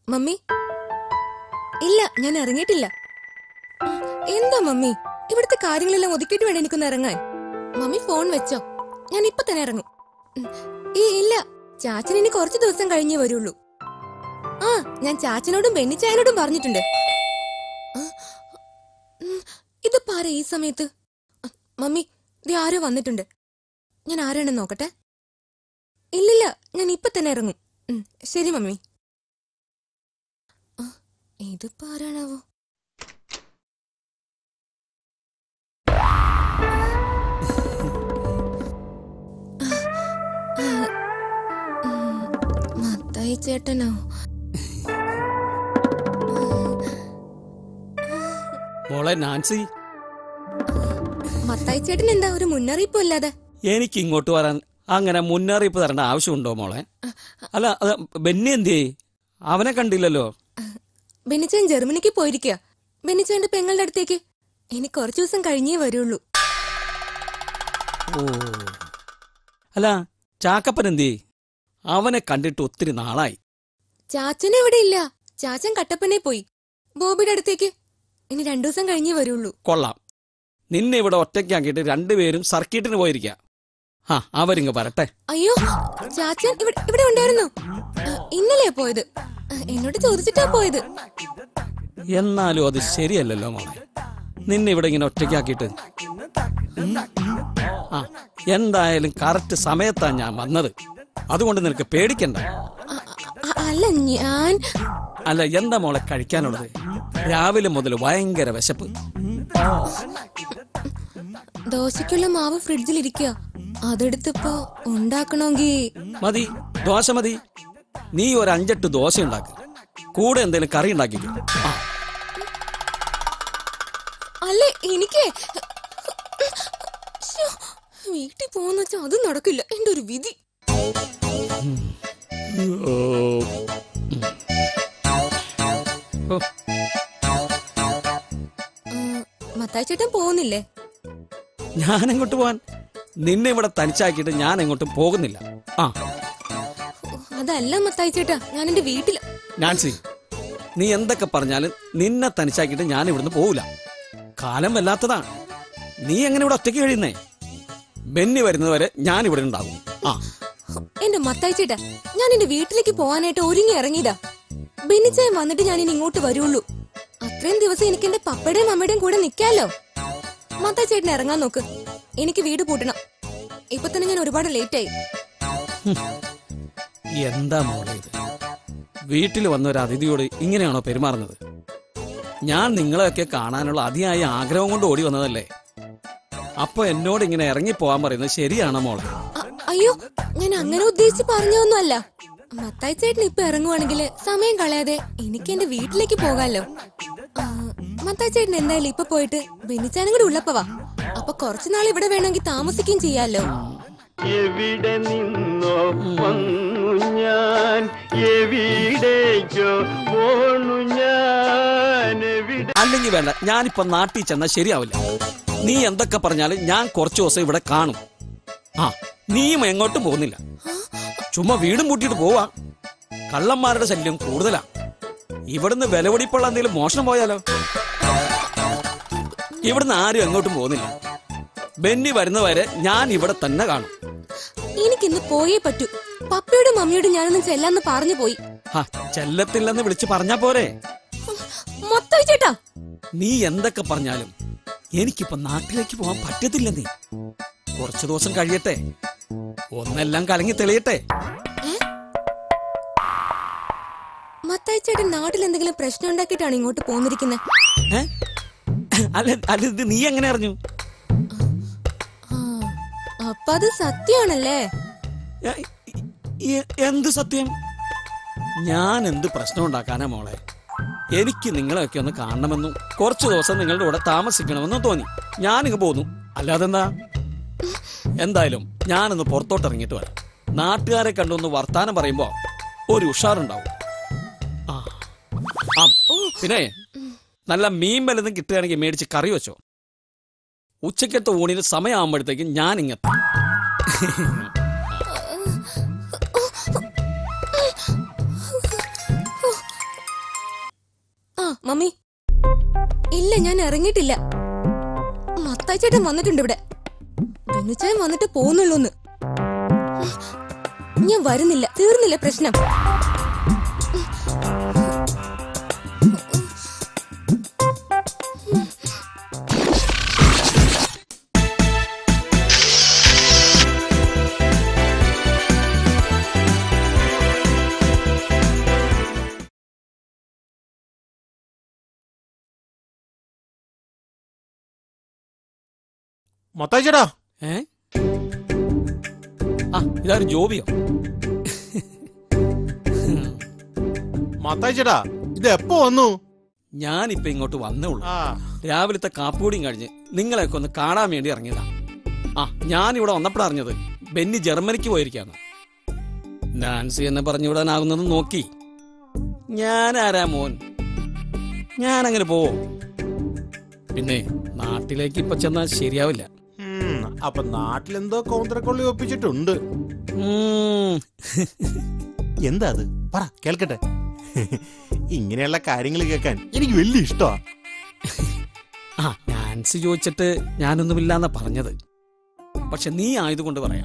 Mummy ഇല്ല ഞാൻ ഇറങ്ങിയിട്ടില്ല ഉം, എന്താ മമ്മി ഇവിടുത്തെ കാര്യങ്ങളെല്ലാം ഒതുക്കിയിട്ട് വേണം എനിക്കൊന്ന് ഇറങ്ങാൻ മമ്മി ഫോൺ വെച്ചോ ഞാൻ ഇപ്പൊ തന്നെ ഇറങ്ങും ഉം, ഈ ഇല്ല ചാച്ചൻ ഇനി കുറച്ച് ദിവസം കഴിഞ്ഞേ വരുള്ളൂ ആ ഞാൻ ചാച്ചനോടും ബെന്നിച്ചായനോടും പറഞ്ഞിട്ടുണ്ട് ആ, ഉം, ഇത് പാര ഈ സമയത്ത് അ, മമ്മി ഇത് ആരോ വന്നിട്ടുണ്ട് ഞാൻ ആരാണെന്ന് നോക്കട്ടെ ഇല്ലില്ല ഞാൻ ഇപ്പൊ തന്നെ ഇറങ്ങും ഉം, ശരി മമ്മി ആ, ഇതിപ്പോ ആരാണാവോ ആ, ഉം, മത്തായി ചേട്ടനോ മോളെ നാൻസി മത്തായി ചേട്ടൻ എന്താ ഒരു മുന്നറിയിപ്പും ഇല്ലാതെ എനിക്ക് ഇങ്ങോട്ട് വരാൻ അങ്ങനെ മുന്നറിയിപ്പ് തരേണ്ട ആവശ്യമുണ്ടോ മോളെ അല്ല അത് ബെന്നി എന്തിയേ അവനെ കണ്ടില്ലല്ലോ ബെന്നിച്ചൻ ജർമ്മനിക്ക് പോയിരിക്കുക ബെന്നിച്ചന്റെ പെങ്ങളുടെ അടുത്തേക്ക് ഇനി കുറച്ചു ദിവസം കഴിഞ്ഞേ വരുള്ളൂ ഓ അല്ല ചാക്കപ്പൻ എന്തിയേ അവനെ കണ്ടിട്ട് ഒത്തിരി നാളായി ചാച്ചൻ എവിടെ ഇല്ല ചാച്ചൻ കട്ടപ്പനെ പോയി ബോബിയുടെ അടുത്തേക്ക് ഇനി രണ്ടു ദിവസം കഴിഞ്ഞേ വരുള്ളൂ കൊള്ളാം നിന്നെ ഇവിടെ ഒറ്റയ്ക്കാക്കിയിട്ട് രണ്ടുപേരും സർക്കിട്ടിന് പോയിരിക്കുക ആ അവരിങ്ങ് വരട്ടെ അയ്യോ ചാച്ചൻ ഇവിടെ ഇവിടെ ഉണ്ടായിരുന്നു ആ, ഇന്നലെയാ പോയത് ആ, എന്നോട് ചോദിച്ചിട്ടാ പോയത് എന്നാലും അത് ശരിയല്ലല്ലോ മോളെ നിന്നെ ഇവിടെ ഇങ്ങനെ ഒറ്റയ്ക്കാക്കിയിട്ട് ഉം. ആ എന്തായാലും കറക്റ്റ് സമയത്താ ഞാൻ വന്നത് അതുകൊണ്ട് നിനക്ക് പേടിക്കണ്ട ആ, ആ, അല്ല ഞാൻ അല്ല എന്താ മോളെ കഴിക്കാനുള്ളത് രാവിലെ മുതൽ ഭയങ്കര വിശപ്പ് ദോശയ്ക്കുള്ള മാവ് ഫ്രിഡ്ജിൽ ഇരിക്കുക അതെടുത്തിപ്പോ ഉണ്ടാക്കണമെങ്കിൽ മതി ദോശ മതി നീ ഒരു അഞ്ചെട്ട് ദോശ ഉണ്ടാക്ക് കൂടെ എന്തെങ്കിലും കറി ഉണ്ടാക്കിക്കോ ആ അല്ലേ എനിക്ക് ശ്ശോ, വീട്ടിൽ പോകുന്ന വെച്ചാ അതും നടക്കില്ല എന്റെ ഒരു വിധി ഓ. ഓ, ആ, മത്തായി ചേട്ടൻ പോകുന്നില്ലേ ഞാൻ എങ്ങോട്ട് പോവാൻ നിന്നെ ഇവിടെ തനിച്ചാക്കിയിട്ട് ഞാൻ എങ്ങോട്ടും പോകുന്നില്ല ആ ഓ, അതല്ല മത്തായി ചേട്ടാ ഞാൻ എന്റെ വീട്ടില് നാൻസി നീ എന്തൊക്കെ പറഞ്ഞാലും നിന്നെ തനിച്ചാക്കിയിട്ട് ഞാൻ ഇവിടുന്ന് പോവില്ല കാലം വല്ലാത്തതാ നീ എങ്ങനെ ഇവിടെ ഒറ്റയ്ക്ക് കഴിയുന്നേ ബെന്നി വരുന്നതുവരെ ഞാൻ ഇവിടെ ഉണ്ടാകും ആ എന്റെ മത്തായി ചേട്ടാ ഞാൻ എന്റെ വീട്ടിലേക്ക് പോകാനായിട്ട് ഒരുങ്ങി ഇറങ്ങിയതാ ബെന്നിച്ചായം വന്നിട്ട് ഞാൻ ഇനി ഇങ്ങോട്ട് വരുള്ളൂ അത്രയും ദിവസം എനിക്ക് എന്റെ പപ്പയുടെയും അമ്മയുടെയും കൂടെ നിക്കാലോ മത്തായി ചേട്ടൻ ഇറങ്ങാൻ നോക്ക് എനിക്ക് വീട് പൂട്ടണം ഇപ്പൊ തന്നെ ഞാൻ ഒരുപാട് ലേറ്റ് ആയി എന്താ മോളെ ഇത് വീട്ടിൽ വന്ന ഒരു അതിഥിയോട് ഇങ്ങനെയാണോ പെരുമാറുന്നത് ഞാൻ നിങ്ങളെയൊക്കെ കാണാനുള്ള അതിയായ ആഗ്രഹം കൊണ്ട് ഓടി വന്നതല്ലേ അപ്പൊ എന്നോട് ഇങ്ങനെ ഇറങ്ങി പോവാൻ പറയുന്നത് ശരിയാണോ മോളെ അ- അയ്യോ ഞാൻ അങ്ങനെ ഉദ്ദേശിച്ച് പറഞ്ഞൊന്നുമല്ല മത്തായി ചേട്ടൻ ഇപ്പൊ ഇറങ്ങുവാണെങ്കിൽ സമയം കളയാതെ എനിക്ക് എന്റെ വീട്ടിലേക്ക് പോകാലോ ആ, മത്തായി ചേട്ടൻ എന്തായാലും ഇപ്പൊ പോയിട്ട് ബെന്നിച്ചാനും കൂടി ഉള്ളപ്പവാ അപ്പൊ കുറച്ചുനാൾ ഇവിടെ വേണമെങ്കിൽ താമസിക്കുകയും ചെയ്യാലോ എവിടെ നിന്നോ വന്നു ഞാൻ എവിടേക്കോ പോണു ഞാൻ എവിടെ അല്ലെങ്കിൽ വേണ്ട ഞാനിപ്പോ നാട്ടിൽ ചെന്നാൽ ശരിയാവില്ല നീ എന്തൊക്കെ പറഞ്ഞാലും ഞാൻ കുറച്ചു ദിവസം ഇവിടെ കാണും ആ നീയും എങ്ങോട്ടും പോകുന്നില്ല ചുമ്മാ വീടും പൂട്ടിയിട്ട് പോവാ കള്ളന്മാരുടെ ശല്യം കൂടുതലാ ഇവിടുന്ന് വിലപിടിപ്പുള്ള എന്തെങ്കിലും മോഷണം പോയാലോ ഇവിടുന്ന് ആരും എങ്ങോട്ടും പോകുന്നില്ല ബെന്നി വരുന്നവരെ ഞാൻ ഇവിടെ തന്നെ കാണും എനിക്കിന്ന് പോയേ പറ്റൂ പപ്പയോടും മമ്മിയോടും ഞാനൊന്ന് ചെല്ലാന്ന് പറഞ്ഞു പോയി ഹാ ചെല്ലത്തില്ലെന്ന് വിളിച്ച് പറഞ്ഞാ പോരെ മത്തായി ചേട്ടാ നീ എന്തൊക്കെ പറഞ്ഞാലും എനിക്കിപ്പോ നാട്ടിലേക്ക് പോകാൻ പറ്റത്തില്ല നീ കുറച്ചു ദിവസം കഴിയട്ടെ ഒന്നെല്ലാം കലങ്ങി തെളിയട്ടെ മത്തായി ചേട്ടൻ നാട്ടിൽ എന്തെങ്കിലും പ്രശ്നം ഉണ്ടാക്കിയിട്ടാണ് ഇങ്ങോട്ട് പോന്നിരിക്കുന്നത് ഏ? അല്ല അല്ല ഇത് നീ എങ്ങനെ അറിഞ്ഞു അപ്പൊ അത് സത്യമാണല്ലേ ഏ, എ- എന്ത് സത്യം ഞാൻ എന്ത് പ്രശ്നം ഉണ്ടാക്കാനാ മോളെ എനിക്ക് നിങ്ങളെയൊക്കെ ഒന്ന് കാണണമെന്നും കുറച്ചു ദിവസം നിങ്ങളുടെ കൂടെ താമസിക്കണമെന്നും തോന്നി ഞാനിങ്ങ് പോന്നു അല്ലാതെന്താ എന്തായാലും ഞാനൊന്ന് പുറത്തോട്ട് ഇറങ്ങിയിട്ട് വരാം നാട്ടുകാരെ കണ്ടൊന്ന് വർത്താനം പറയുമ്പോ ഒരു ഉഷാറുണ്ടാവും ആ ആ, പിന്നെ നല്ല മീൻ വല്ലതും കിട്ടുകയാണെങ്കിൽ മേടിച്ച് കറി വെച്ചോ ഉച്ചക്കത്തെ ഊണിന് സമയമാകുമ്പോഴത്തേക്കും ഞാൻ ഇങ്ങെത്താം ഇറങ്ങിയിട്ടില്ല മത്തായി ചേട്ടൻ വന്നിട്ടുണ്ട് ഇവിടെ ബെന്നുച്ചായൻ വന്നിട്ട് പോകുന്നുള്ളൂന്ന് ഞാൻ വരുന്നില്ല തീർന്നില്ല പ്രശ്നം മത്തായി ചേട്ടാ ഏ ആ ഇതാരും ജോബിയോ മത്തായി ചേട്ടാ ഇത് എപ്പോ വന്നു ഞാനിപ്പോ ഇങ്ങോട്ട് വന്നേ ഉള്ളൂ ആ രാവിലത്തെ കാപ്പുകൂടിയും കഴിഞ്ഞ് നിങ്ങളെയൊക്കെ ഒന്ന് കാണാൻ വേണ്ടി ഇറങ്ങിയതാ ആ ഞാൻ ഇവിടെ വന്നപ്പോഴാ അറിഞ്ഞത് ബെന്നി ജർമ്മനിക്ക് പോയിരിക്കാന്ന് നാൻസി എന്നെ പറഞ്ഞു വിടാനാകുന്നത് നോക്കി ഞാൻ ആരാ മോൻ ഞാൻ അങ്ങനെ പോവോ പിന്നെ നാട്ടിലേക്ക് ഇപ്പൊ ചെന്നാൽ ശരിയാവില്ല ഉം, അപ്പൊ നാട്ടിലെന്തോ കൗന്തരക്കൊള്ളി ഒപ്പിച്ചിട്ടുണ്ട് ഉം. എന്താ അത് പറ കേൾക്കട്ടെ ഇങ്ങനെയുള്ള കാര്യങ്ങൾ കേൾക്കാൻ എനിക്ക് വലിയ ഇഷ്ടമാ ആ നാൻസി ചോദിച്ചിട്ട് ഞാനൊന്നുമില്ലാന്നാ പറഞ്ഞത് പക്ഷെ നീ ആയതുകൊണ്ട് പറയാം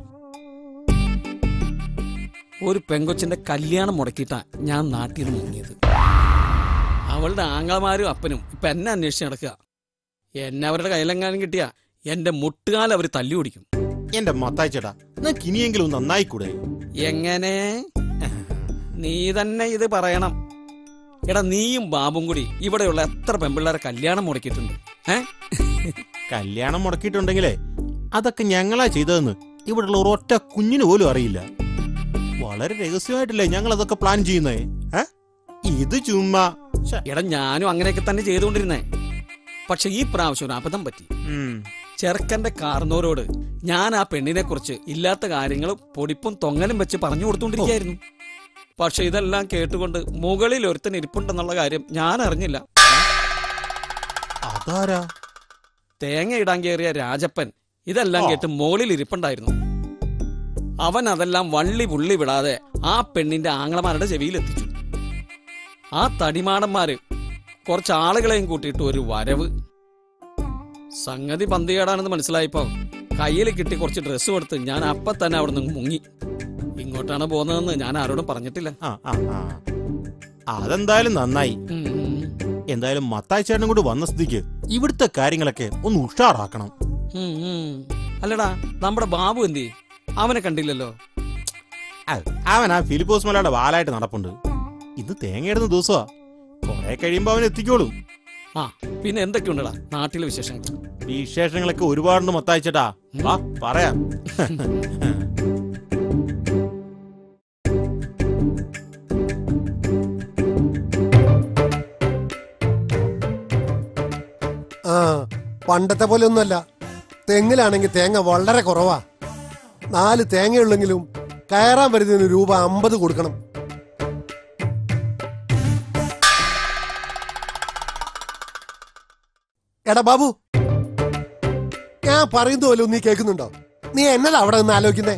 ഒരു പെങ്കൊച്ചിന്റെ കല്യാണം മുടക്കിയിട്ടാ ഞാൻ നാട്ടിൽ നിന്ന് മുങ്ങിയത് അവളുടെ ആങ്ങളമാരും അപ്പനും ഇപ്പൊ എന്നെ അന്വേഷിച്ച് നടക്കുക എന്നെ അവരുടെ കയ്യിലെങ്ങാനും കിട്ടിയ എന്റെ മുട്ടുകാൽ അവർ തല്ലി ഓടിക്കും എന്റെ മത്തായി ചേട്ടാ നിനക്ക് ഇനിയെങ്കിലും നന്നായിക്കൂടെ എങ്ങനെ നീ തന്നെ ഇത് പറയണം എടാ നീയും ബാബും കൂടി ഇവിടെയുള്ള എത്ര പെമ്പിള്ളേരെ കല്യാണം മുടക്കിയിട്ടുണ്ട് ഏ കല്യാണം മുടക്കിയിട്ടുണ്ടെങ്കിലേ അതൊക്കെ ഞങ്ങളാ ചെയ്തതെന്ന് ഇവിടെയുള്ള ഒരൊറ്റ കുഞ്ഞിന് പോലും അറിയില്ല വളരെ രഹസ്യമായിട്ടല്ലേ ഞങ്ങൾ അതൊക്കെ പ്ലാൻ ചെയ്യുന്നേ ഏ? ഇത് ചുമ്മാ ശ്ശെ. എടാ ഞാനും അങ്ങനെയൊക്കെ തന്നെ ചെയ്തുകൊണ്ടിരുന്നേ പക്ഷെ ഈ പ്രാവശ്യം ഒരു അബദ്ധം പറ്റി ഉം. ചെറുക്കന്റെ കാർന്നോരോട് ഞാൻ ആ പെണ്ണിനെ കുറിച്ച് ഇല്ലാത്ത കാര്യങ്ങൾ പൊടിപ്പും തൊങ്ങലും വെച്ച് പറഞ്ഞു കൊടുത്തോണ്ടിരിക്കുകയായിരുന്നു പക്ഷെ ഇതെല്ലാം കേട്ടുകൊണ്ട് മുകളിൽ ഒരുത്തൻ ഇരിപ്പുണ്ടെന്നുള്ള കാര്യം ഞാൻ അറിഞ്ഞില്ല അതാരാ തേങ്ങ ഇടാൻ കയറിയ രാജപ്പൻ ഇതെല്ലാം ഓ. കേട്ട് മുകളിൽ ഇരിപ്പുണ്ടായിരുന്നു അവൻ അതെല്ലാം വള്ളി പുള്ളി വിടാതെ ആ പെണ്ണിന്റെ ആങ്ങളമാരുടെ ചെവിയിൽ എത്തിച്ചു ആ തടിമാടന്മാര് കുറച്ച് ആളുകളെയും കൂട്ടിയിട്ട് ഒരു വരവ് സംഗതി പന്തികേടാണെന്ന് മനസ്സിലായപ്പോ കയ്യിൽ കിട്ടി കുറച്ച് ഡ്രസ്സ് കൊടുത്ത് ഞാൻ അപ്പൊ തന്നെ അവിടെ നിന്ന് മുങ്ങി ഇങ്ങോട്ടാണ് പോകുന്നതെന്ന് ഞാൻ ആരോടും പറഞ്ഞിട്ടില്ല ആ ആ ആ അതെന്തായാലും നന്നായി ഉം, ഉം, എന്തായാലും മത്തായി ചേട്ടനും കൂടി വന്ന സ്ഥിതിക്ക് ഇവിടുത്തെ കാര്യങ്ങളൊക്കെ ഒന്ന് ഉഷാറാക്കണം ഉം, ഉം. അല്ലടാ നമ്മുടെ ബാബു എന്തി അവനെ കണ്ടില്ലല്ലോ അത് അവൻ ആ ഫിലിപ്പോസ് മലയുടെ വാലായിട്ട് നടപ്പുണ്ട് ഇന്ന് തേങ്ങയിടുന്ന ദിവസമാ കുറെ കഴിയുമ്പോ അവൻ എത്തിക്കോളും ആ പിന്നെ എന്തൊക്കെയുണ്ടടാ നാട്ടിലെ വിശേഷങ്ങൾ വിശേഷങ്ങളൊക്കെ ഒരുപാടുണ്ട് മത്തായിച്ചേട്ടാ വാ പറയാം ആ പണ്ടത്തെ പോലെ ഒന്നുമല്ല തെങ്ങിലാണെങ്കിൽ തേങ്ങ വളരെ കുറവാ നാല് തേങ്ങയുള്ളെങ്കിലും കയറാൻ വരുന്നതിന് രൂപ അമ്പത് കൊടുക്കണം എടാ ബാബു ഞാൻ പറയുന്ന പോലെ നീ കേൾക്കുന്നുണ്ടോ നീ എന്നല്ല അവിടെ നിന്ന് ആലോചിക്കുന്നേ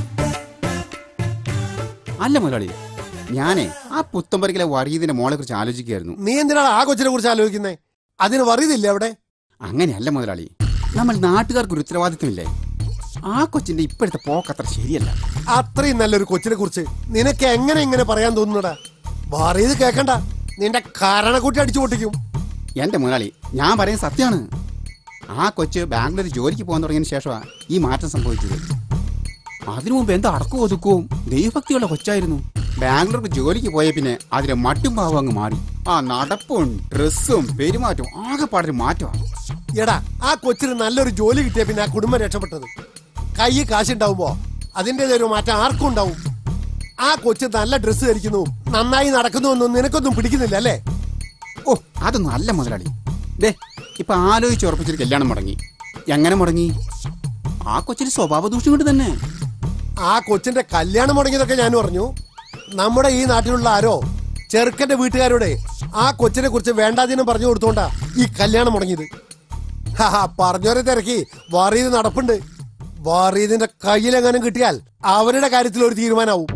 അല്ല മുതലാളി ഞാനേ ആ പുത്തമ്പരിക്കിലെ വറീതിന്റെ മോളെ കുറിച്ച് ആലോചിക്കുകയായിരുന്നു നീ എന്തിനാണ് ആ കൊച്ചിനെ കുറിച്ച് ആലോചിക്കുന്നേ അതിന് വറിയതില്ലേ അവിടെ അങ്ങനെയല്ല മുതലാളി നമ്മൾ നാട്ടുകാർക്ക് ഒരു ഉത്തരവാദിത്വമില്ലേ ആ കൊച്ചിന്റെ ഇപ്പോഴത്തെ പോക്ക് അത്ര ശരിയല്ല അത്രയും നല്ലൊരു കൊച്ചിനെ കുറിച്ച് നിനക്ക് എങ്ങനെ ഇങ്ങനെ പറയാൻ തോന്നുന്നടാ വറിയത് കേക്കണ്ട നിന്റെ കാരണക്കുട്ടി അടിച്ചു പൊട്ടിക്കും എന്റെ മുതലാളി ഞാൻ പറയുന്നത് സത്യമാണ് ആ കൊച്ച് ബാംഗ്ലൂർ ജോലിക്ക് പോകാൻ തുടങ്ങിയതിന് ശേഷമാണ് ഈ മാറ്റം സംഭവിച്ചത് അതിനു മുമ്പ് എന്താ അടക്കവും ഒതുക്കവും ദൈവഭക്തിയുള്ള കൊച്ചായിരുന്നു ബാംഗ്ലൂർക്ക് ജോലിക്ക് പോയ പിന്നെ അതിലെ മട്ടും ഭാവം അങ്ങ് മാറി ആ നടപ്പും ഡ്രസ്സും പെരുമാറ്റവും ആകെ പാടൊരു മാറ്റമാണ് എടാ ആ കൊച്ചിന് നല്ലൊരു ജോലി കിട്ടിയ പിന്നെ ആ കുടുംബം രക്ഷപ്പെട്ടത് കൈ കാശുണ്ടാവുമ്പോ അതിൻ്റെതായ ഒരു മാറ്റം ആർക്കും ഉണ്ടാവും ആ കൊച്ച് നല്ല ഡ്രസ്സ് ധരിക്കുന്നു നന്നായി നടക്കുന്നു എന്നും നിനക്കൊന്നും പിടിക്കുന്നില്ല അല്ലേ ഓ അതൊന്നും അല്ല മുതലാളി ദേ ഇപ്പൊ ആലോചിച്ച് ഉറപ്പിച്ചൊരു കല്യാണം മുടങ്ങി എങ്ങനെ മുടങ്ങി ആ കൊച്ചിന് സ്വഭാവ ദൂഷ്യം കൊണ്ട് തന്നെ ആ കൊച്ചിന്റെ കല്യാണം മുടങ്ങിയതൊക്കെ ഞാൻ പറഞ്ഞു നമ്മുടെ ഈ നാട്ടിലുള്ള ആരോ ചെറുക്കന്റെ വീട്ടുകാരോടെ ആ കൊച്ചിനെ കുറിച്ച് വേണ്ടാതിനും പറഞ്ഞു കൊടുത്തോണ്ടാ ഈ കല്യാണം മുടങ്ങിയത് ഹാ, പറഞ്ഞോരെ തിരക്കി വറീത് നടപ്പുണ്ട് വറീതിന്റെ കയ്യിലെങ്ങാനും കിട്ടിയാൽ അവരുടെ കാര്യത്തിൽ ഒരു തീരുമാനമാവും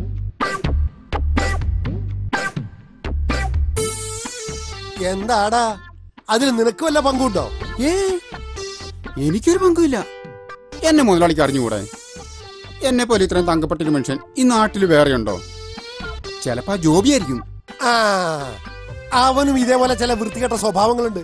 എന്താടാ അതിൽ നിനക്ക് വല്ല പങ്കുണ്ടോ ഏ എനിക്കൊരു പങ്കുമില്ല എന്നെ മുതലാളിക്ക് അറിഞ്ഞുകൂടെ എന്നെ പോലെ ഇത്രയും തങ്കപ്പെട്ടൊരു മനുഷ്യൻ ഈ നാട്ടിൽ വേറെയുണ്ടോ ചിലപ്പോ ആ ജോബിയായിരിക്കും ആ അവനും ഇതേപോലെ ചില വൃത്തികെട്ട സ്വഭാവങ്ങളുണ്ട്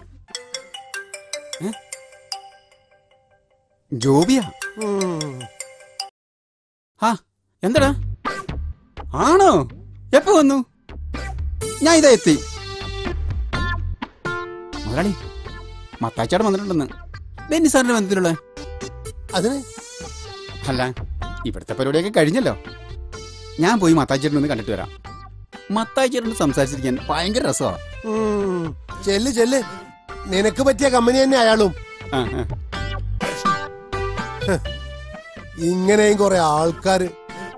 ജോബിയാ ഉം. ആ എന്താടാ ആണോ എപ്പോ വന്നു ഞാൻ ഇതാ എത്തി മുതലാളി മത്താച്ചേട്ടൻ വന്നിട്ടുണ്ടെന്ന് ബെന്നി സാറിന്റെ ബന്ധത്തിലുള്ള അതിന് അല്ല ഇവിടുത്തെ പരിപാടിയൊക്കെ കഴിഞ്ഞല്ലോ ഞാൻ പോയി മത്താച്ചേട്ടൻ ഒന്ന് കണ്ടിട്ട് വരാം മത്താച്ചേട്ടൻ സംസാരിച്ചിരിക്കാൻ ഭയങ്കര രസമാണ് ഉം. ചെല്ല് ചെല്ല് നിനക്ക് പറ്റിയ കമ്പനി തന്നെ അയാളും ഇങ്ങനെയും കുറെ ആൾക്കാര്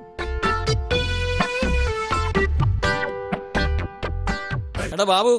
എടാ ബാബു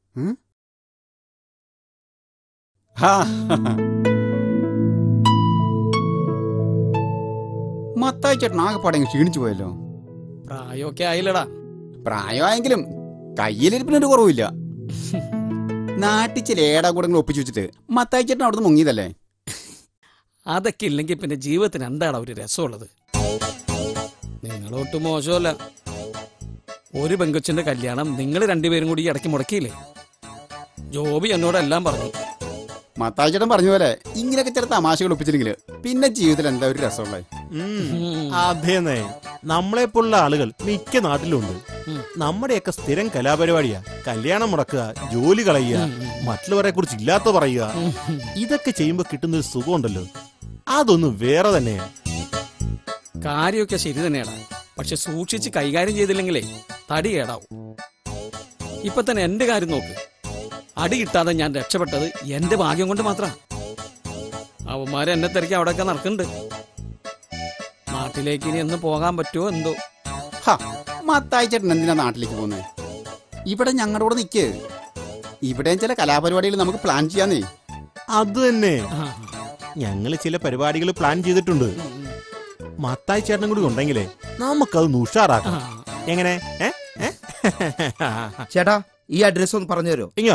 മത്താച്ചേട്ടൻ ആകെപ്പാടെ അങ്ങ് ക്ഷീണിച്ചു പോയല്ലോ പ്രായമൊക്കെ ആയില്ലടാ പ്രായമായെങ്കിലും കയ്യിലിരിപ്പിനൊരു കുറവില്ല നാട്ടിൽ ചില ഏടാകൂടങ്ങൾ ഒപ്പിച്ചു വെച്ചിട്ട് മത്തായിച്ചേട്ടൻ അവിടുന്ന് മുങ്ങിയതല്ലേ അതൊക്കെ ഇല്ലെങ്കിൽ പിന്നെ ജീവിതത്തിന് എന്താണ് ഒരു രസമുള്ളത് നിങ്ങളൊട്ട് മോശമല്ല ഒരു പെങ്കൊച്ചിന്റെ കല്യാണം നിങ്ങൾ രണ്ടുപേരും കൂടി ഈ ഇടയ്ക്ക് മുടക്കിയില്ലേ ജോബി എന്നോടെല്ലാം പറഞ്ഞു മത്തായിച്ചേട്ടൻ പറഞ്ഞ പോലെ ഇങ്ങനെയൊക്കെ ചില തമാശകൾ ഒപ്പിച്ചില്ലെങ്കിൽ പിന്നെ ജീവിതത്തിൽ എന്താ ഒരു രസമുള്ളത് ഉം. അതേന്നേ നമ്മളെ പോലുള്ള ആളുകൾ മിക്ക നാട്ടിലുണ്ട് ഉം. നമ്മുടെയൊക്കെ സ്ഥിരം കലാപരിപാടിയാ കല്യാണം മുടക്കുക ജോലി കളയുക ഉം, ഉം. മറ്റുള്ളവരെ കുറിച്ച് ഇല്ലാത്ത പറയുക ഉം. ഇതൊക്കെ ചെയ്യുമ്പോ കിട്ടുന്ന ഒരു സുഖമുണ്ടല്ലോ അതൊന്നും വേറെ തന്നെയാ കാര്യമൊക്കെ ശരി തന്നെയാണ് പക്ഷെ സൂക്ഷിച്ച് കൈകാര്യം ചെയ്തില്ലെങ്കിലേ തടി കേടാവും ഇപ്പൊ തന്നെ എന്റെ കാര്യം നോക്ക് അടി കിട്ടാതെ ഞാൻ രക്ഷപ്പെട്ടത് എന്റെ ഭാഗ്യം കൊണ്ട് മാത്രം അവന്മാര് എന്നെ തിരക്കി അവിടെയൊക്കെ നടക്കുന്നുണ്ട് നാട്ടിലേക്ക് ഇനി എന്ന് പോകാൻ പറ്റുമോ എന്തോ ഹാ മത്തായിച്ചേട്ടൻ എന്തിനാ നാട്ടിലേക്ക് പോകുന്നത് ഇവിടെ ഞങ്ങളുടെ കൂടെ നിൽക്ക് ഇവിടെയും ചില കലാപരിപാടികൾ നമുക്ക് പ്ലാൻ ചെയ്യാന്നേ അത് തന്നെ ആ, ഞങ്ങൾ ചില പരിപാടികൾ പ്ലാൻ ചെയ്തിട്ടുണ്ട് മത്തായി ചേട്ടനും കൂടി ഉണ്ടെങ്കിലേ നമുക്കത് ആ, ഉഷാറാക്കാം എങ്ങനെ ഏ? ഏ? ചേട്ടാ ഈ അഡ്രസ് ഒന്ന് പറഞ്ഞു തരുമോ ഇങ്ങോ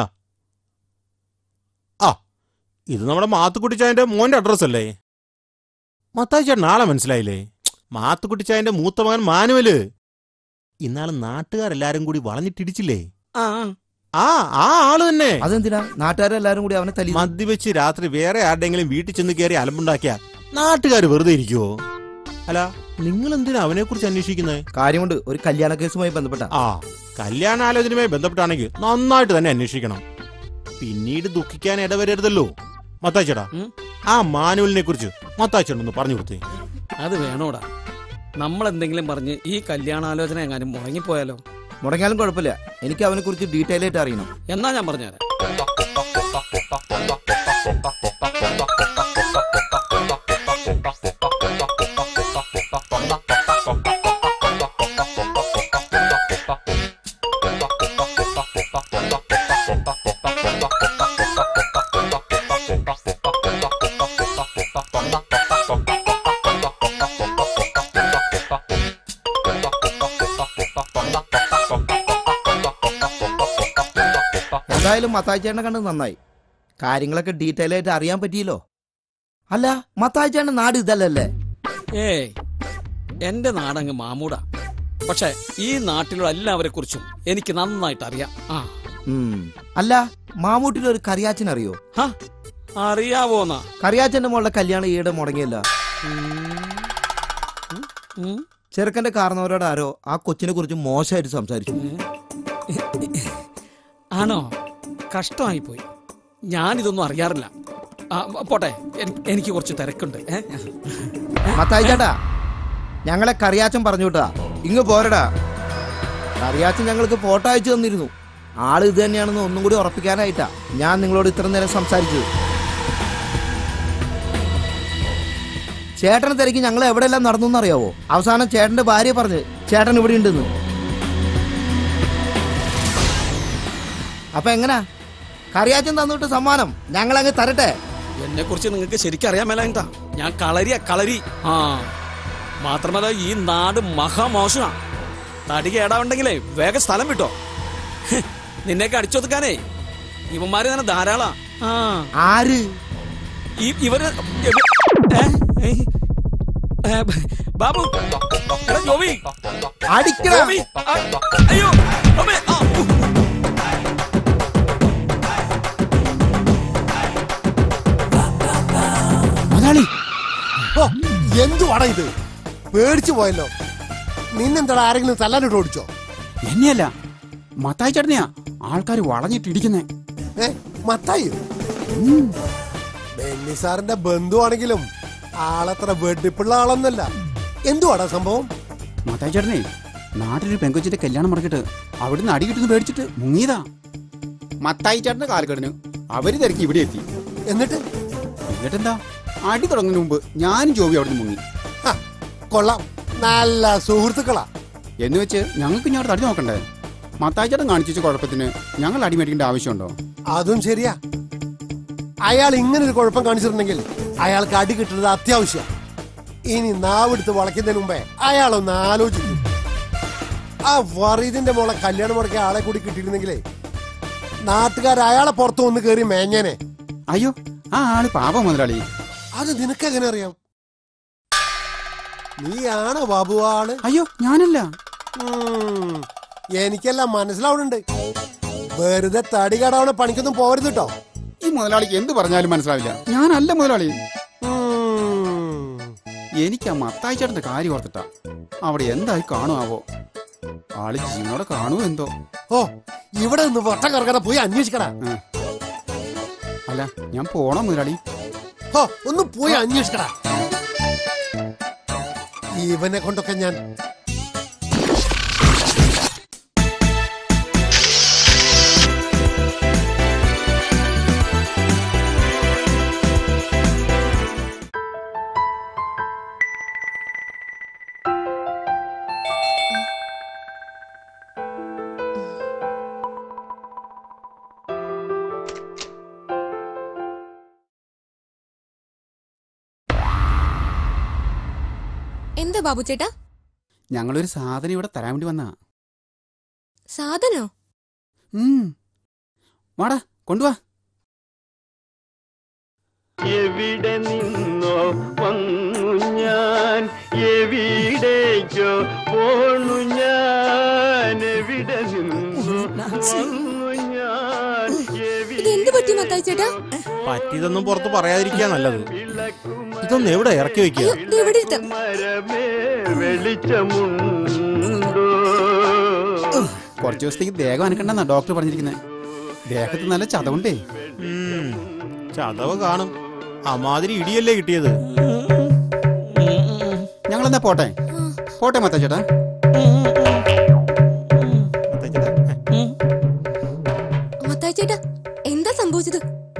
ആ ഇത് നമ്മുടെ മാത്തുക്കുട്ടിച്ചായന്റെ മോന്റെ അഡ്രസ് അല്ലേ മത്തായി ചേട്ടൻ ആളെ മനസ്സിലായില്ലേ മാത്തുക്കുട്ടിച്ചായന്റെ മൂത്ത മകൻ മാനുവല് ഇന്നാള് നാട്ടുകാരെല്ലാരും കൂടി വളഞ്ഞിട്ടിടിച്ചില്ലേ ആ, ആ ആ ആള് തന്നെ അതെന്തിനാ നാട്ടുകാരെല്ലാരും കൂടി അവനെ തല്ലി മദ്യവെച്ച് രാത്രി വേറെ ആരുടെങ്കിലും വീട്ടിൽ ചെന്ന് കയറി അലമ്പുണ്ടാക്കിയ നാട്ടുകാർ വെറുതെ ഇരിക്കുവോ അല്ല നിങ്ങൾ എന്തിനാ അവനെ കുറിച്ച് അന്വേഷിക്കുന്നത് കാര്യമുണ്ട് ഒരു കല്യാണ കേസുമായി ബന്ധപ്പെട്ട ആ കല്യാണാലോചനയുമായി ബന്ധപ്പെട്ടാണെങ്കിൽ നന്നായിട്ട് തന്നെ അന്വേഷിക്കണം പിന്നീട് ദുഃഖിക്കാൻ ഇടവരരുതല്ലോ മത്താച്ചേടാ ഉം? ആ മാനുവലിനെ കുറിച്ച് മത്താച്ചേട്ടൻ ഒന്ന് പറഞ്ഞു കൊടുത്തേ അത് വേണോടാ നമ്മൾ എന്തെങ്കിലും പറഞ്ഞ് ഈ കല്യാണാലോചന എങ്ങാനും മുടങ്ങിപ്പോയാലോ മുടങ്ങിയാലും കുഴപ്പമില്ല എനിക്ക് അവനെ കുറിച്ച് ഡീറ്റെയിൽ ആയിട്ട് അറിയണം എന്നാ ഞാൻ പറഞ്ഞുതരാം എന്തായാലും മത്തായിച്ചേട്ടനെ കണ്ടത് നന്നായി കാര്യങ്ങളൊക്കെ ഡീറ്റെയിൽ ആയിട്ട് അറിയാൻ പറ്റിയല്ലോ അല്ല മത്തായിച്ചേട്ടന്റെ നാട് ഇതല്ലല്ലേ ഏയ് എന്റെ നാടങ്ങ് മാമൂടാ പക്ഷെ ഈ നാട്ടിലുള്ള എല്ലാവരെ കുറിച്ചും എനിക്ക് നന്നായിട്ട് അറിയാം ആ ഉം. അല്ല മാമൂട്ടിൽ ഒരു കറിയാച്ചൻ അറിയോ ഹ, അറിയാവോന്നാ കറിയാച്ചന്റെ മോളുടെ കല്യാണം ഈയിടെ മുടങ്ങിയല്ല ഉം. ചെറുക്കന്റെ കാരണവരോട് ആരോ ആ കൊച്ചിനെ കുറിച്ച് മോശമായിട്ട് സംസാരിച്ചു ആണോ കഷ്ടമായി പോയി ഞാനിതൊന്നും അറിയാറില്ല ആ, പോട്ടെ എനി- എനിക്ക് കുറച്ച് തിരക്കുണ്ട് ഏ? മത്തായി ചേട്ടാ ഞങ്ങളെ കറിയാച്ചൻ പറഞ്ഞു വിട്ടാ ഇങ്ങ് പോരടാ കറിയാച്ചൻ ഞങ്ങൾക്ക് ഫോട്ടോ അയച്ചു തന്നിരുന്നു ആള് ഇത് തന്നെയാണെന്ന് ഒന്നും കൂടി ഉറപ്പിക്കാനായിട്ടാ ഞാൻ നിങ്ങളോട് ഇത്ര നേരം സംസാരിച്ചത് ചേട്ടനെ തിരക്കി ഞങ്ങൾ എവിടെയെല്ലാം നടന്നു എന്നറിയാവോ അവസാനം ചേട്ടന്റെ ഭാര്യ പറഞ്ഞ് ചേട്ടൻ ഇവിടെ ഉണ്ടെന്ന് അപ്പൊ എങ്ങനാ കറിയാച്ചൻ തന്നിട്ട് സമ്മാനം ഞങ്ങൾ അങ്ങ് തരട്ടെ എന്നെ കുറിച്ച് നിങ്ങൾക്ക് ശരിക്കും അറിയാൻ മേലായിട്ടാ ഞാൻ കളരിയാ കളരി ആ മാത്രമല്ല ഈ നാട് മഹാമോശമാ തടി കേടാവുണ്ടെങ്കിലേ വേഗം സ്ഥലം വിട്ടോ ഹ്, നിന്നെയൊക്കെ അടിച്ചൊതുക്കാനേ ഇവന്മാര് തന്നെ ധാരാളാ ആ ആര് ഈ ഇവര് ഇവ- ഏ? ഏ? ഏ, ബാബു എടാ ജോബി അടിക്കടാ ജോബി ആ, അയ്യോ അമ്മേ ആ, ഉ. മുതലാളി ഓ എന്തുവാടാ ഇത് പേടിച്ചു പോയല്ലോ നിന്നെന്താടാ ആരെങ്കിലും തല്ലാനിട്ട് ഓടിച്ചോ എന്നെയല്ല മത്തായി ചേട്ടനെയാ ആൾക്കാർ വളഞ്ഞിട്ട് ഇടിക്കുന്നേ ഏ മത്തായി ബെന്നി സാറിന്റെ ബന്ധുവാണെങ്കിലും ആളത്ര വെടിപ്പുള്ള ആളൊന്നല്ല എന്തുവാടാ സംഭവം മത്തായി ചേട്ടനെ നാട്ടിലൊരു പെങ്കൊച്ചിന്റെ കല്യാണം മുടക്കിട്ട് അവിടുന്ന് അടി കിട്ടുന്നു പേടിച്ചിട്ട് മുങ്ങിയതാ മത്തായി ചേട്ടന്റെ കാലഘടന അവര് തിരക്കി ഇവിടെ എത്തി എന്നിട്ട് എന്നിട്ടെന്താ അടി തുടങ്ങുന്നതിന് മുമ്പ് ഞാനും ജോബി അവിടുന്ന് മുങ്ങി ഹ, കൊള്ളാം നല്ല സുഹൃത്തുക്കളാ എന്ന് വെച്ച് ഞങ്ങൾക്ക് ഇനി അവിടെ തടി നോക്കണ്ടേ മത്തായി ചേട്ടൻ കാണിച്ചു വെച്ച കുഴപ്പത്തിന് ഞങ്ങൾ അടി മേടിക്കേണ്ട ആവശ്യമുണ്ടോ അതും ശരിയാ അയാൾ ഇങ്ങനെ ഒരു കുഴപ്പം കാണിച്ചിട്ടുണ്ടെങ്കിൽ അയാൾക്ക് അടി കിട്ടുന്നത് അത്യാവശ്യം ഇനി നാവെടുത്ത് വളയ്ക്കുന്നതിന് മുമ്പേ അയാളൊന്ന് ആലോചിക്കും ആ വറീദിന്റെ മോളെ കല്യാണം മുടക്കിയ ആളെ കൂടി കിട്ടിയിരുന്നെങ്കിലേ നാട്ടുകാർ അയാളെ പുറത്തു വന്ന് കയറി മേഞ്ഞേനെ അയ്യോ ആ ആള് പാപ മുതലാളി അത് നിനക്കെങ്ങനെ അറിയാം നീയാണോ ബാബു ആ ആള് അയ്യോ ഞാനല്ല ഉം, എനിക്കെല്ലാം മനസ്സിലാവുന്നുണ്ട് വെറുതെ തടി കടാവണ പണിക്കൊന്നും പോരുത് കേട്ടോ ഈ മുതലാളിക്ക് എന്ത് പറഞ്ഞാലും മനസ്സിലാവില്ല ഞാനല്ല മുതലാളി ഉം. എനിക്ക് ആ മത്തായി ചേട്ടന്റെ കാര്യം ഓർത്തിട്ടാ അവിടെ എന്തായി കാണുമാവോ ആള് ജീവനോടെ കാണുമോ എന്തോ ഓ ഇവിടെ നിന്ന് വട്ടം കറങ്ങാതെ പോയി അന്വേഷിക്കടാ അല്ല ഞാൻ പോണോ മുതലാളി ഓ ഒന്ന് പോയി അന്വേഷിക്കടാ ഇവനെ കൊണ്ടൊക്കെ ഞാൻ എന്താ ബാബു ചേട്ടാ ഞങ്ങളൊരു സാധനം ഇവിടെ തരാൻ വേണ്ടി വന്നാ സാധനോ ഉം. വാടാ കൊണ്ടുവാ എവിടെ നിന്നോ വന്നു ഞാൻ എവിടേക്കോ പോണു ഞാൻ എവിടെ നിന്നോ വന്നു ഞാൻ ഇത് എന്ത് പറ്റി മത്തായി ചേട്ടാ പറ്റിയതൊന്നും പുറത്ത് പറയാതിരിക്കാ നല്ലത് ഇതൊന്നും എവിടെ ഇറക്കി വെക്കുക അയ്യോ ദേ ഇവിടെ ഇരുത്താം മരമേ വെളിച്ചമുണ്ടോ കുറച്ച് ദിവസത്തേക്ക് ദേഹം അനക്കണ്ടെന്നാ ഡോക്ടർ പറഞ്ഞിരിക്കുന്നത് ദേഹത്ത് നല്ല ചതവുണ്ടേ ഉം. ചതവ് കാണും അമാതിരി ഇടിയല്ലേ കിട്ടിയത് ഞങ്ങളെന്നാ പോട്ടെ പോട്ടെ മത്തായി ചേട്ടാ മത്തായി ചേട്ടാ എന്താ സംഭവിച്ചത്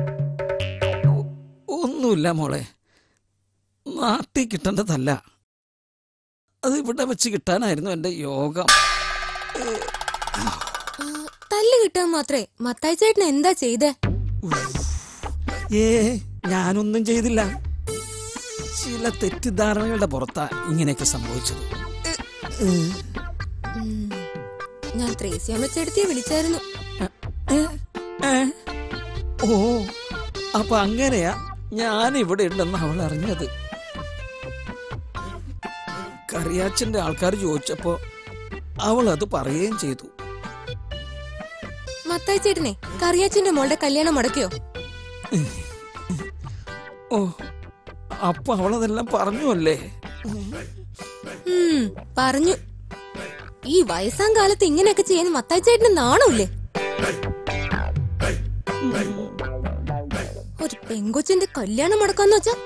ഒന്നുമില്ല മോളെ നാട്ടിൽ കിട്ടേണ്ടതല്ല അത് ഇവിടെ വെച്ച് കിട്ടാനായിരുന്നു എന്റെ യോഗം ആ, തല്ല് കിട്ടാൻ മാത്രേ മത്തായി ചേട്ടൻ എന്താ ചെയ്തേ ഏ ഞാനൊന്നും ചെയ്തില്ല ചില തെറ്റിദ്ധാരണകളുടെ പുറത്താ ഇങ്ങനെയൊക്കെ സംഭവിച്ചത് ഉം. ഞാൻ ത്രേസ്യാമ്മച്ചേടത്തിയെ വിളിച്ചായിരുന്നു ഏ? ഏ? ഓ അപ്പൊ അങ്ങനെയാ ഞാൻ ഇവിടെ ഉണ്ടെന്ന് അവൾ അറിഞ്ഞത് കറിയാച്ചന്റെ ആൾക്കാർ ചോദിച്ചപ്പോ അവൾ അത് പറയുകയും ചെയ്തു മത്തായി ചേട്ടനെ കറിയാച്ചന്റെ മോളുടെ കല്യാണം മുടക്കിയോ ഓ അപ്പൊ അവളതെല്ലാം പറഞ്ഞു അല്ലേ ഉം, പറഞ്ഞു ഈ വയസ്സാം കാലത്ത് ഇങ്ങനെയൊക്കെ ചെയ്യാൻ മത്തായി ചേട്ടന് നാണമില്ലേ ഒരു പെങ്കൊച്ചിന്റെ കല്യാണം മുടക്കാന്ന് വെച്ചാ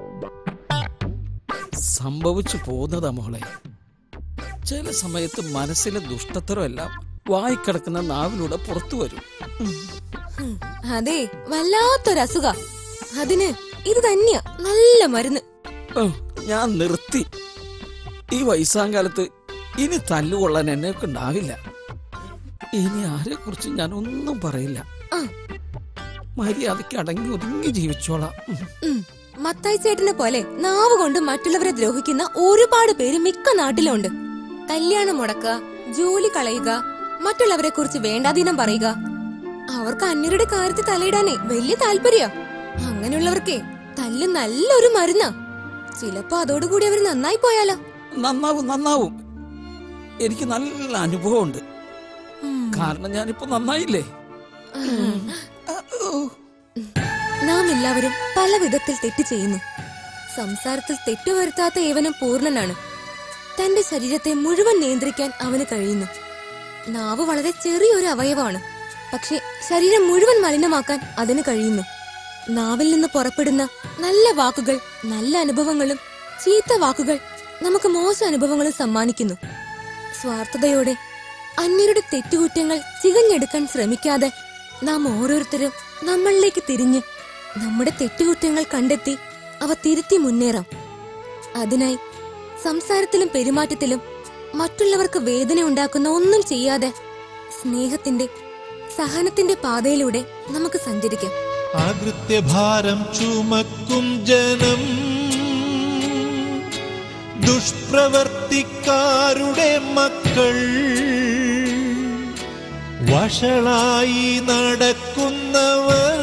സംഭവിച്ചു പോകുന്നതാ മോളെ ചില സമയത്ത് മനസ്സിലെ ദുഷ്ടത്തരമെല്ലാം വായിക്കിടക്കുന്ന നാവിലൂടെ പുറത്തു വരും ഉം. ഉം, അതെ വല്ലാത്തൊരു അസുഖ അതിന് ഇത് തന്നെയാ നല്ല മരുന്ന് ഓ, ഞാൻ നിർത്തി ഈ വയസ്സാം കാലത്ത് ഇനി തല്ലുകൊള്ളാൻ എന്നെ ഉണ്ടാവില്ല ഇനി ആരെ കുറിച്ച് ഞാൻ ഒന്നും പറയില്ല ആ. മര്യാദയ്ക്ക് അടങ്ങി ഒതുങ്ങി ജീവിച്ചോളാം ഉം. ഉം. മത്തായി ചേട്ടനെ പോലെ നാവ് കൊണ്ട് മറ്റുള്ളവരെ ദ്രോഹിക്കുന്ന ഒരുപാട് പേര് മിക്ക നാട്ടിലുണ്ട് കല്യാണം മുടക്കുക ജോലി കളയുക മറ്റുള്ളവരെ കുറിച്ച് വേണ്ടാധീനം പറയുക അവർക്ക് അന്യരുടെ കാര്യത്തിൽ തലയിടാനേ വലിയ താല്പര്യ അങ്ങനെയുള്ളവർക്കേ തല്ല് നല്ലൊരു മരുന്നാ ചിലപ്പോ അതോടുകൂടി അവർ നന്നായി പോയാലോ നന്നാവും നന്നാവും എനിക്ക് നല്ല അനുഭവമുണ്ട് കാരണം ഞാനിപ്പോ നന്നായില്ലേ നാം എല്ലാവരും പല വിധത്തിൽ തെറ്റ് ചെയ്യുന്നു സംസാരത്തിൽ തെറ്റുവരുത്താത്ത ഏവനും പൂർണ്ണനാണ് തന്റെ ശരീരത്തെ മുഴുവൻ നിയന്ത്രിക്കാൻ അവന് കഴിയുന്നു നാവ് വളരെ ചെറിയൊരു അവയവമാണ് പക്ഷെ ശരീരം മുഴുവൻ മലിനമാക്കാൻ അതിന് കഴിയുന്നു നാവിൽ നിന്ന് പുറപ്പെടുന്ന നല്ല വാക്കുകൾ നല്ല അനുഭവങ്ങളും ചീത്ത വാക്കുകൾ നമുക്ക് മോശം അനുഭവങ്ങളും സമ്മാനിക്കുന്നു സ്വാർത്ഥതയോടെ അന്യരുടെ തെറ്റുകുറ്റങ്ങൾ ചികഞ്ഞെടുക്കാൻ ശ്രമിക്കാതെ നാം ഓരോരുത്തരും നമ്മളിലേക്ക് തിരിഞ്ഞ് നമ്മുടെ തെറ്റുകുറ്റങ്ങൾ കണ്ടെത്തി അവ തിരുത്തി മുന്നേറാം അതിനായി സംസാരത്തിലും പെരുമാറ്റത്തിലും മറ്റുള്ളവർക്ക് വേദന ഉണ്ടാക്കുന്ന ഒന്നും ചെയ്യാതെ സ്നേഹത്തിന്റെ സഹനത്തിന്റെ പാതയിലൂടെ നമുക്ക് സഞ്ചരിക്കാം അകൃത്യഭാരം ചുമക്കും ജനം ദുഷ്പ്രവർത്തിക്കാരുടെ മക്കൾ വഷളായി നടക്കുന്നവർ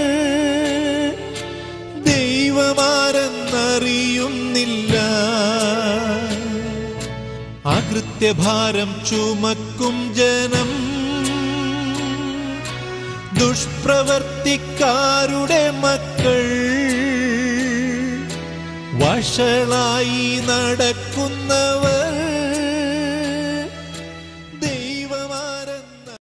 ദൈവമാരെന്നറിയുന്നില്ല അകൃത്യഭാരം ചുമക്കും ജനം ദുഷ്പ്രവർത്തിക്കാരുടെ മക്കൾ വഷളായി നടക്കുന്നവർ